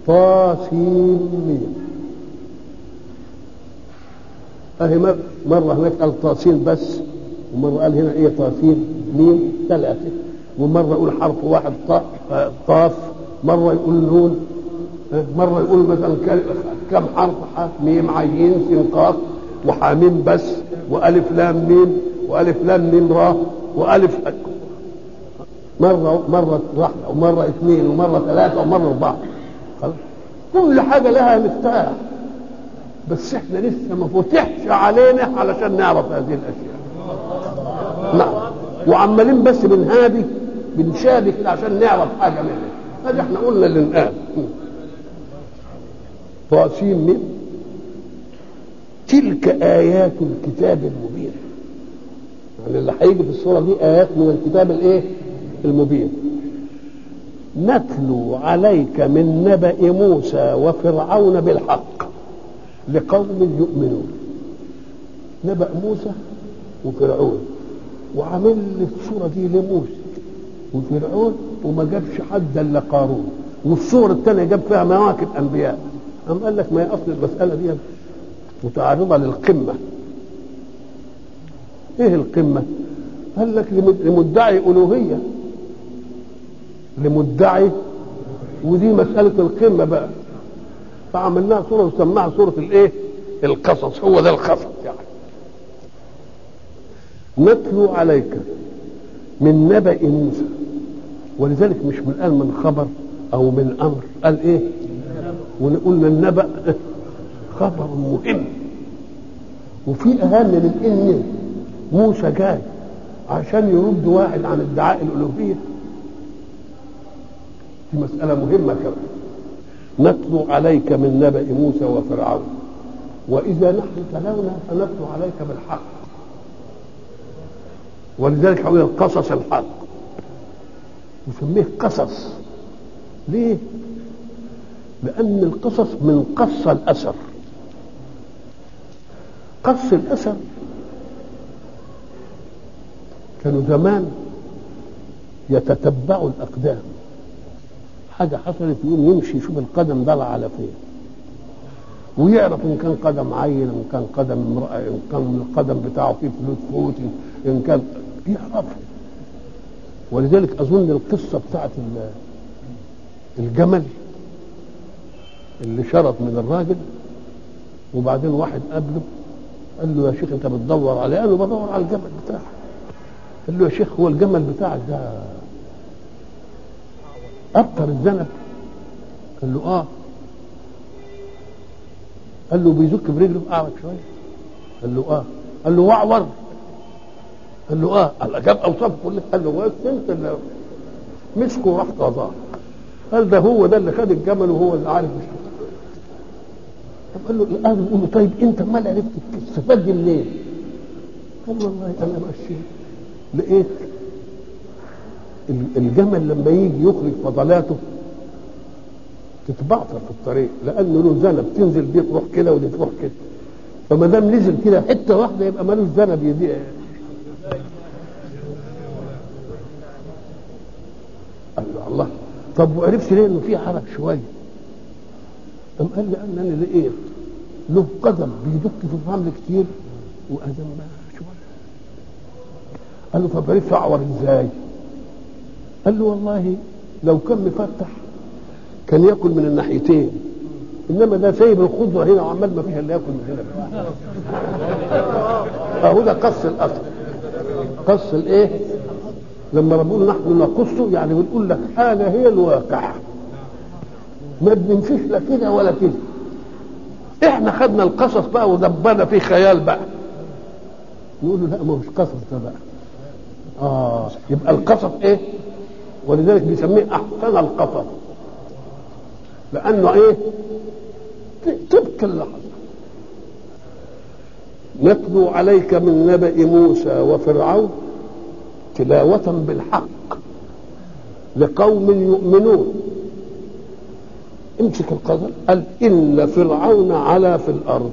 طاسين ميم اهي مر- مرة هناك قال طاسين بس ومرة قال هنا ايه طاسين ميم ثلاثة ومرة يقول حرف واحد طاء آه، قاف مرة يقول نون آه، مرة يقول مثلا ك- كم حرف ح ميم عين سين قاف وحاميم بس وألف لام ميم وألف لام ميم را وألف مرة مرة واحدة ومرة اثنين ومرة ثلاثة ومرة أربعة خلاص كل حاجة لها مفتاح بس احنا لسه ما فتحش علينا علشان نعرف هذه الاشياء نعم وعمالين بس بنهادي بنشادي كده عشان نعرف حاجه منها هذه احنا قلنا اللي نقال طاسين من تلك ايات الكتاب المبين يعني اللي هيجي في الصوره دي ايات من الكتاب الايه المبين نتلو عليك من نبأ موسى وفرعون بالحق لقوم يؤمنون نبأ موسى وفرعون وعامل لي الصورة دي لموسى وفرعون وما جابش حد الا قارون والصورة الثانية جاب فيها مواكب أنبياء أم قال لك ما هي أصل المسألة دي متعرضة للقمة إيه القمة؟ قال لك لمد- لمدعي ألوهية لمدعي ودي مسألة القمة بقى فعملناها صورة وسماها صورة الإيه؟ القصص هو ده القصص يعني نتلو عليك من نبأ موسى ولذلك مش من قال من خبر أو من أمر قال إيه؟ وقلنا النبأ خبر مهم وفي أهم من إن موسى جاي عشان يرد واحد عن ادعاء الألوهية دي مسألة مهمة كمان نتلو عليك من نبأ موسى وفرعون وإذا نحن تلونا فنتلو عليك بالحق ولذلك حول القصص الحق نسميه قصص ليه؟ لأن القصص من قص الأثر قص الأثر كانوا زمان يتتبعوا الأقدام حاجة حصلت يقوم يمشي يشوف القدم ضلع على فين ويعرف ان كان قدم عين ان كان قدم امراه ان كان القدم بتاعه فيه فلوس فوت ان كان يعرف ولذلك اظن القصه بتاعت ال- الجمل اللي شرط من الراجل وبعدين واحد قابله قال له يا شيخ انت بتدور عليه قال له بدور على الجمل بتاعك قال له يا شيخ هو الجمل بتاعك ده ابطر الذنب قال له اه قال له بيزك برجله اعرج شويه قال له اه قال له واعور قال له اه قال جاب اوصاف كلها قال له بس انت اللي مسكه وراح قضاه قال ده هو ده اللي خد الجمل وهو اللي عارف مش طب قال له الان بيقول له طيب انت امال عرفت الصفات دي منين؟ قال والله انا ماشي لقيت ال- الجمل لما يجي يخرج فضلاته تتبعثر في الطريق لانه له ذنب تنزل دي تروح كده ودي تروح كده فما دام نزل كده حته واحده يبقى ملوش ذنب يدي قال له الله طب وعرفت ليه انه في حرج شويه قام قال لي ان انا لقيت له قدم بيدك في الرمل كتير وقدم شويه قال له طب عرفت اعور ازاي؟ قال له والله لو كان مفتح كان ياكل من الناحيتين انما ده سايب الخضره هنا وعمال ما فيها اللي ياكل من هنا اهو ده قص الاثر قص الايه لما بنقول نحن نقصه يعني بنقول لك حاجه هي الواقع ما بنمشيش لا كده ولا كده احنا خدنا القصص بقى ودبنا فيه خيال بقى نقول له لا ما هوش قصص ده بقى اه يبقى القصص ايه ولذلك بيسميه احسن القصص لانه ايه طبق اللي حصل نتلو عليك من نبأ موسى وفرعون تلاوة بالحق لقوم يؤمنون امسك القدر قال إن فرعون علا في الأرض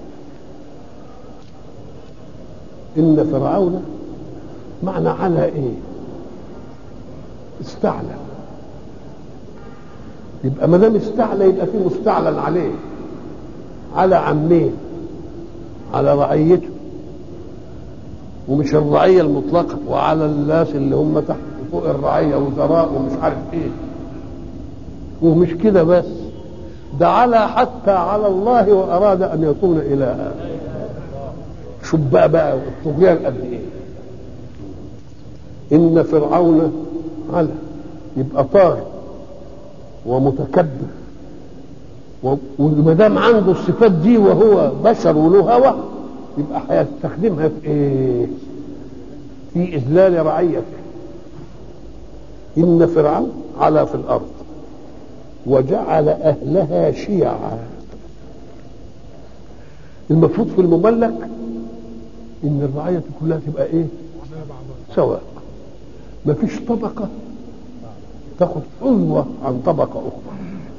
إن فرعون معنى على إيه استعلى يبقى ما دام استعلى يبقى في مستعلن عليه على عمين على رعيته ومش الرعيه المطلقه وعلى الناس اللي هم تحت فوق الرعيه وزراء ومش عارف ايه ومش كده بس ده على حتى على الله واراد ان يكون الها شوف بقى بقى الطغيان قد ايه ان فرعون على يبقى طاغي ومتكبر وما دام عنده الصفات دي وهو بشر وله هوى يبقى هيستخدمها في ايه؟ في اذلال رعيته ان فرعون علا في الارض وجعل اهلها شيعا المفروض في المملك ان الرعيه كلها تبقى ايه؟ سواء ما فيش طبقه تاخد حلوه عن طبقه اخرى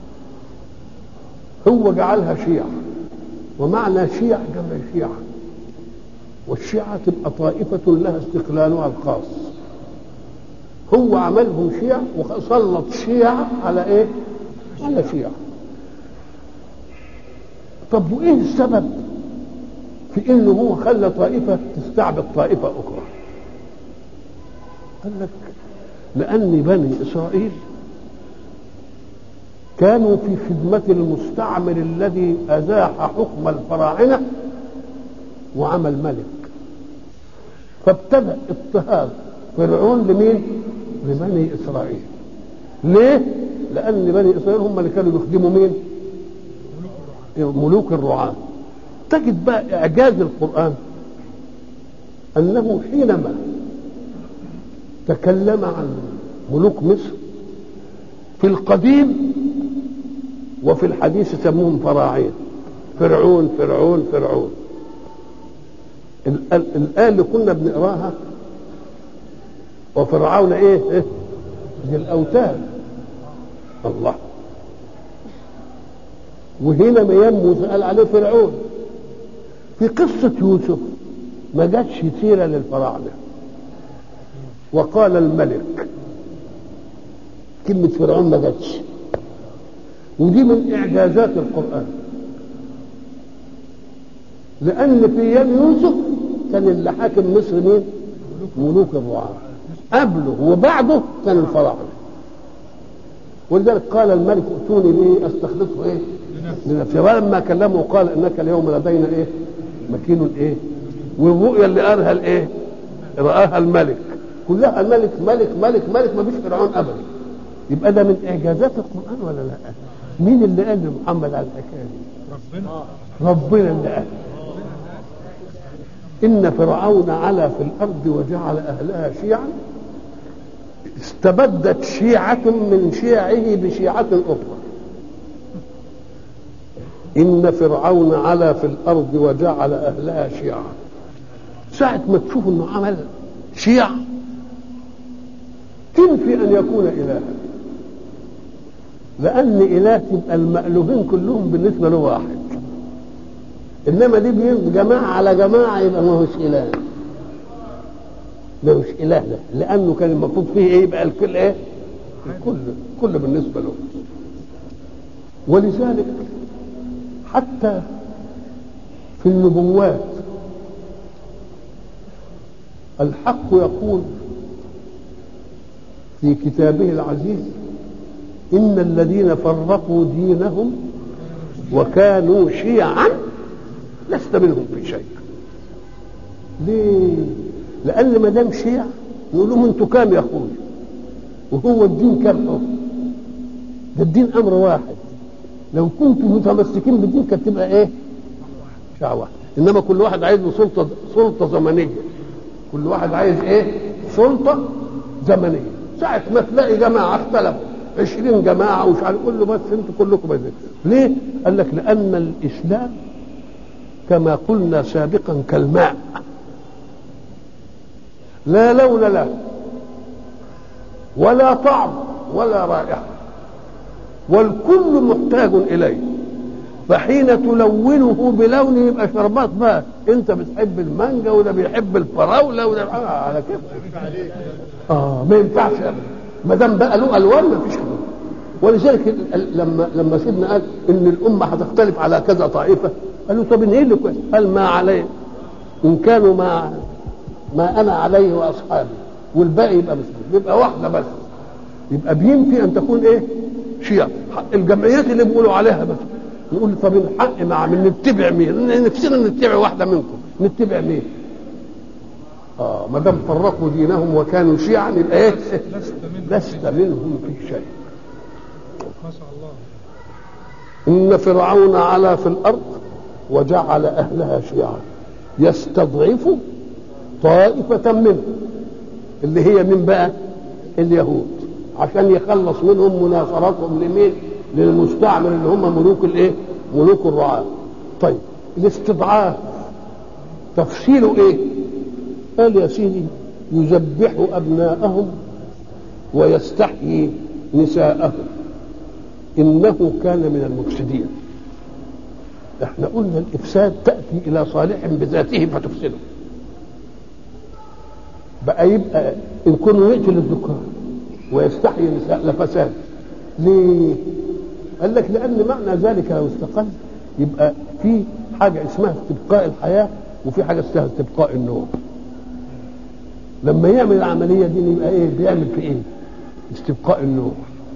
هو جعلها شيعة ومعنى شيع جمع شيعة والشيعة تبقى طائفة لها استقلالها الخاص هو عملهم شيع وسلط شيعة على ايه؟ على شيعة طب وايه السبب في انه هو خلى طائفة تستعبد طائفة اخرى قال لك لان بني اسرائيل كانوا في خدمة المستعمر الذي أزاح حكم الفراعنة وعمل ملك فابتدأ اضطهاد فرعون لمين؟ لبني إسرائيل ليه؟ لأن بني إسرائيل هم اللي كانوا يخدموا مين؟ ملوك الرعاة تجد بقى إعجاز القرآن أنه حينما تكلم عن ملوك مصر في القديم وفي الحديث سموهم فراعين فرعون فرعون فرعون الآية اللي كنا بنقراها وفرعون ايه؟ ايه؟ دي الأوتاد الله وهنا ما موسى قال عليه فرعون في قصة يوسف ما جاتش سيرة للفراعنة وقال الملك كلمة فرعون ما جاتش ودي من إعجازات القرآن لأن في أيام يوسف كان اللي حاكم مصر مين؟ ملوك الرعاة قبله وبعده كان الفراعنة ولذلك قال الملك ائتوني به استخلصه ايه؟ لنفسي ولما كلمه قال انك اليوم لدينا ايه؟ مكين ايه؟ والرؤيا اللي قالها الايه؟ رآها الملك كلها الملك ملك ملك ملك ما فيش فرعون ابدا يبقى ده من اعجازات القران ولا لا؟ مين اللي قال لمحمد على الحكايه دي؟ ربنا ربنا اللي قال ان فرعون علا في الارض وجعل اهلها شيعا استبدت شيعة من شيعه بشيعة أخرى إن فرعون علا في الأرض وجعل أهلها شيعا ساعة ما تشوف إنه عمل شيع تنفي أن يكون إلها لأن إله تبقى المألوهين كلهم بالنسبة له واحد إنما دي بين جماعة على جماعة يبقى ما هوش إله ما هوش إله ده لأنه كان المفروض فيه إيه يبقى الكل إيه؟ الكل كل بالنسبة له ولذلك حتى في النبوات الحق يقول في كتابه العزيز إن الذين فرقوا دينهم وكانوا شيعا لست منهم في شيء ليه؟ لأن ما دام شيع يقول لهم أنتوا كام يا أخوي وهو الدين كام حكم ده الدين أمر واحد لو كنتم متمسكين بالدين كانت تبقى إيه؟ شيعة واحد إنما كل واحد عايز له سلطة سلطة زمنية كل واحد عايز إيه؟ سلطة زمنية ساعة ما تلاقي جماعة اختلفوا عشرين جماعة ومش عارف قول له بس انتوا كلكم بس ليه؟ قال لك لأن الإسلام كما قلنا سابقا كالماء لا لون له ولا طعم ولا رائحة والكل محتاج إليه فحين تلونه بلون يبقى شربات بقى انت بتحب المانجا وده بيحب الفراوله وده آه على كيف اه ما ينفعش ما دام بقى له الوان ما فيش ولذلك ال- ال- لما لما سيدنا قال ان الامه هتختلف على كذا طائفه قالوا طب ايه اللي كويس؟ قال ما عليه ان كانوا ما ما انا عليه واصحابي والباقي يبقى مسلم يبقى واحده بس يبقى بينفي ان تكون ايه؟ شيعة الجمعيات اللي بيقولوا عليها بس نقول طب الحق مع من نتبع مين؟ نفسنا نتبع واحده منكم نتبع مين؟ اه ما دام فرقوا دينهم وكانوا شيعا يبقى ايه؟ لست منهم لست منهم في شيء ما شاء الله إن فرعون علا في الأرض وجعل أهلها شيعا يستضعف طائفة منهم اللي هي من بقى اليهود عشان يخلص منهم مناصرتهم لمين للمستعمر اللي هم ملوك الايه ملوك الرعاة طيب الاستضعاف تفصيله ايه قال يا سيدي يذبح ابناءهم ويستحيي نساءهم انه كان من المفسدين احنا قلنا الافساد تاتي الى صالح بذاته فتفسده بقى يبقى ان كانوا يقتل الذكور ويستحيي النساء لفساد ليه قال لك لان معنى ذلك لو استقل يبقى في حاجه اسمها استبقاء الحياه وفي حاجه اسمها استبقاء النوم لما يعمل العمليه دي يبقى ايه بيعمل في ايه استبقاء النوم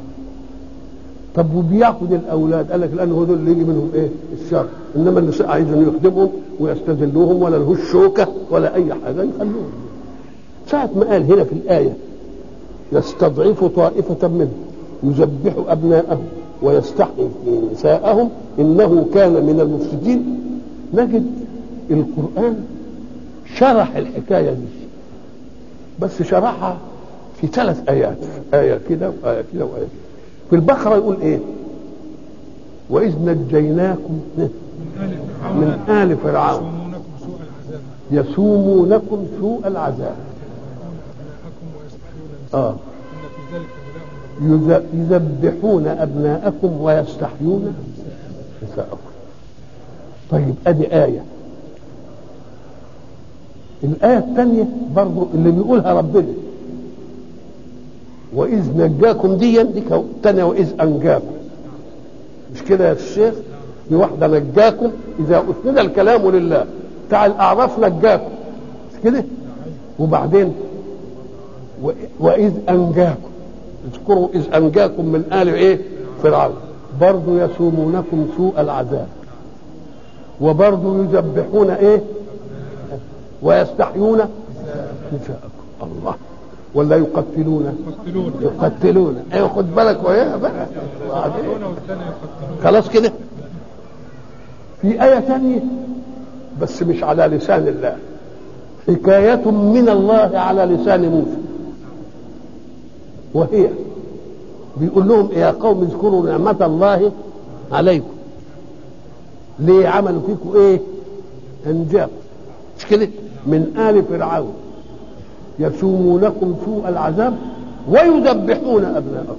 طب وبياخد الاولاد قال لك لان هو دول اللي يجي منهم ايه الشر انما النساء عايزين يخدمهم ويستذلوهم ولا لهوش شوكه ولا اي حاجه يخلوهم ساعه ما قال هنا في الايه يستضعف طائفه منهم يذبح ابناءهم ويستحيي نساءهم انه كان من المفسدين نجد القران شرح الحكايه دي بس شرحها في ثلاث ايات ايه كده وايه كده وايه كده في البقره يقول ايه واذ نجيناكم من آل من فرعون ال فرعون يسومونكم يسومونكم سوء العذاب سوء العذاب يذبحون أبناءكم ويستحيون نساءكم اه إن في ذلك بلاء من ربكم. يذ- يذبحون ابناءكم ويستحيون نساءكم طيب ادي ايه الايه الثانيه برضو اللي بيقولها ربنا واذ نجاكم دي دي كو- الثانيه واذ انجاكم مش كده يا الشيخ في واحده نجاكم اذا اسند الكلام لله بتاع الاعراف نجاكم مش كده وبعدين و- واذ انجاكم اذكروا اذ انجاكم من ال ايه فرعون برضه يسومونكم سوء العذاب وبرضه يذبحون ايه ويستحيون نساءكم الله ولا يقتلون يقتلون يقتلون ايوه خد بالك وياها بقى وبعدين يقتلون والثاني يقتلون خلاص كده في آية ثانية بس مش على لسان الله حكاية من الله على لسان موسى وهي بيقول لهم يا قوم اذكروا نعمة الله عليكم ليه عملوا فيكم ايه انجاكم مش كده من آل فرعون يسومونكم سوء العذاب ويذبحون أبناءكم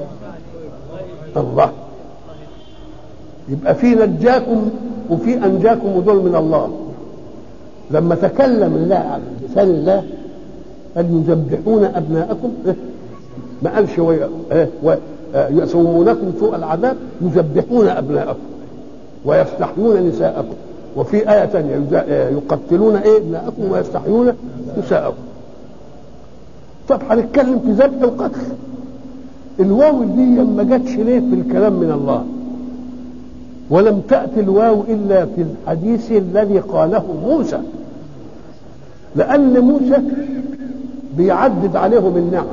الله يبقى في نجاكم وفي انجاكم ودول من الله لما تكلم الله على لسان الله قال يذبحون ابناءكم إيه؟ ما قالش وي- إيه؟ و- آه، يسومونكم سوء العذاب يذبحون ابناءكم ويستحيون نساءكم وفي آية ثانية يز- آه، يقتلون ايه ابناءكم ويستحيون نساءكم طب هنتكلم في ذبح القتل الواو دي ما جاتش ليه في الكلام من الله ولم تأتي الواو إلا في الحديث الذي قاله موسى لأن موسى بيعدد عليهم النعم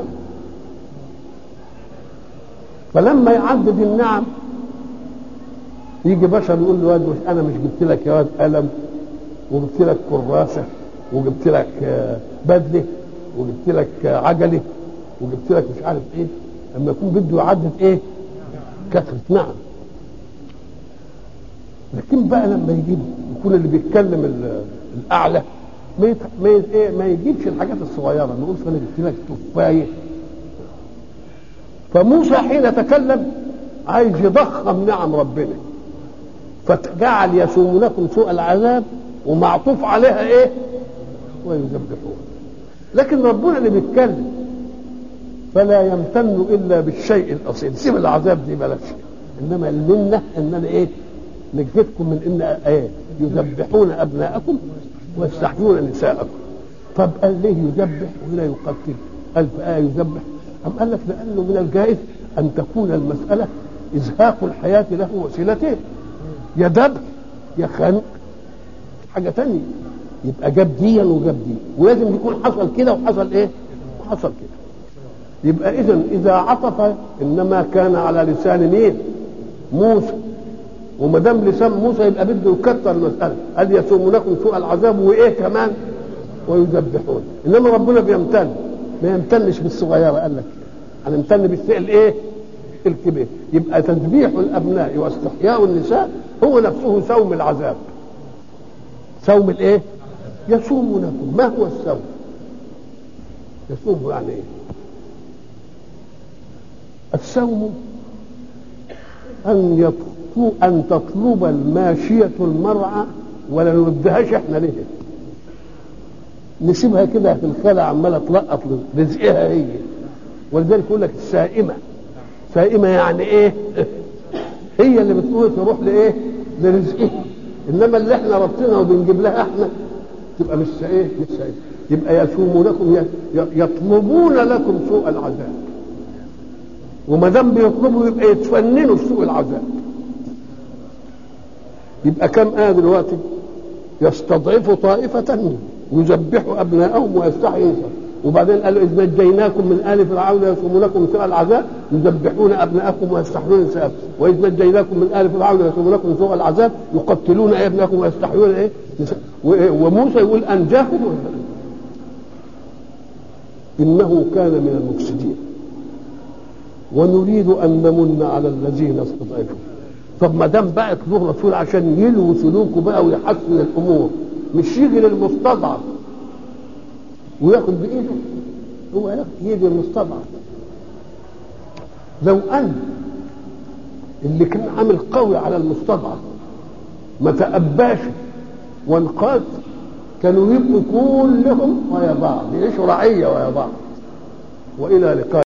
فلما يعدد النعم يجي بشر يقول له واد مش انا مش جبت لك يا واد قلم وجبت لك كراسه وجبت لك آه، بدله وجبت لك آه، عجله وجبت لك مش عارف ايه لما يكون بده يعدد ايه كثره نعم لكن بقى لما يجيب يكون اللي بيتكلم ال- الاعلى ما يت... ما, يت... إيه؟ ما يجيبش الحاجات الصغيره ما يقولش انا جبت لك تفايه فموسى حين تكلم عايز يضخم نعم ربنا فجعل يسومونكم سوء العذاب ومعطوف عليها ايه ويذبحون لكن ربنا اللي بيتكلم فلا يمتن الا بالشيء الاصيل سيب العذاب دي بلاش انما لنا ان انا ايه نجيتكم من ان ايه يذبحون ابناءكم ويستحيون نساءكم طب قال ليه يذبح ولا يقتل قال في آية يذبح أم قال لك لأنه من الجائز أن تكون المسألة إزهاق الحياة له وسيلتين يا ذبح يا خنق حاجة تانية يبقى جاب ديا وجاب دي ولازم يكون حصل كده وحصل ايه؟ وحصل كده يبقى إذا إذا عطف إنما كان على لسان مين؟ موسى وما دام لسان موسى يبقى بده يكتر المسألة قال يسومونكم سوء العذاب وإيه كمان؟ ويذبحون انما ربنا بيمتن ما يمتنش بالصغيره قال لك هنمتن بالشيء الايه الكبير يبقى تذبيح الابناء واستحياء النساء هو نفسه سوم العذاب سوم الايه يصومونكم ما هو السوم يصوم يعني ايه السوم ان يطلب ان تطلب الماشيه المرعى ولا نودهاش احنا ليه نسيبها كده في الخلا عماله تلقط رزقها هي ولذلك يقول لك السائمه سائمه يعني ايه؟ هي اللي بتقول تروح لايه؟ لرزقها انما اللي احنا ربطنا وبنجيب لها احنا تبقى مش ايه؟ مش سائمه يبقى يسومونكم يطلبون لكم سوء العذاب وما دام بيطلبوا يبقى يتفننوا في سوء العذاب يبقى كم آية دلوقتي يستضعف طائفة يذبحوا ابناءهم ويستحيي نساءهم وبعدين قالوا اذ نجيناكم من ال فرعون يسومونكم سوء العذاب يذبحون ابناءكم ويستحيون نساءكم واذ نجيناكم من ال فرعون يسومونكم سوء العذاب يقتلون ابناءكم ويستحيون ايه نساء وموسى يقول انجاكم انه كان من المفسدين ونريد ان نمن على الذين استضعفوا طب ما دام بعت له رسول عشان يلوي سلوكه بقى ويحسن الامور مش يجي للمستضعف وياخد بايده هو ياخد يجي للمستضعف لو ان اللي كان عامل قوي على المستضعف ما تأباش وانقاد كانوا يبقوا كلهم ويا بعض يعيشوا رعيه ويا بعض والى لقاء